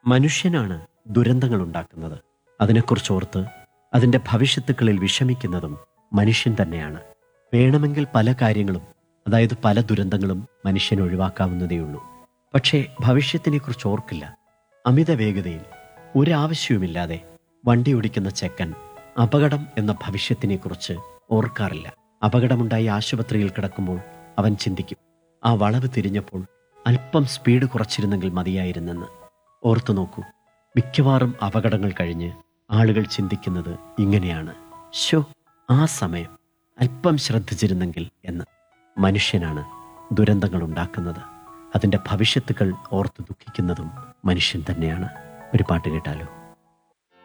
മനുഷ്യനാണ് ദുരന്തങ്ങൾ ഉണ്ടാക്കുന്നത് അതിനെക്കുറിച്ച് ഓർത്ത് അതിൻ്റെ ഭവിഷ്യത്തുക്കളിൽ വിഷമിക്കുന്നതും മനുഷ്യൻ തന്നെയാണ് വേണമെങ്കിൽ പല കാര്യങ്ങളും അതായത് പല ദുരന്തങ്ങളും മനുഷ്യൻ ഒഴിവാക്കാവുന്നതേയുള്ളൂ പക്ഷേ ഭവിഷ്യത്തിനെക്കുറിച്ച് ഓർക്കില്ല അമിത വേഗതയിൽ ഒരാവശ്യവുമില്ലാതെ വണ്ടി ഓടിക്കുന്ന ചെക്കൻ അപകടം എന്ന ഭവിഷ്യത്തിനെക്കുറിച്ച് ഓർക്കാറില്ല അപകടമുണ്ടായി ആശുപത്രിയിൽ കിടക്കുമ്പോൾ അവൻ ചിന്തിക്കും ആ വളവ് തിരിഞ്ഞപ്പോൾ അല്പം സ്പീഡ് കുറച്ചിരുന്നെങ്കിൽ മതിയായിരുന്നെന്ന് ഓർത്തു നോക്കൂ മിക്കവാറും അപകടങ്ങൾ കഴിഞ്ഞ് ആളുകൾ ചിന്തിക്കുന്നത് ഇങ്ങനെയാണ് ശോ ആ സമയം അല്പം ശ്രദ്ധിച്ചിരുന്നെങ്കിൽ എന്ന് മനുഷ്യനാണ് ദുരന്തങ്ങൾ ഉണ്ടാക്കുന്നത് അതിൻ്റെ ഭവിഷ്യത്തുകൾ ഓർത്ത് ദുഃഖിക്കുന്നതും മനുഷ്യൻ തന്നെയാണ് ഒരു പാട്ട് കേട്ടാലോ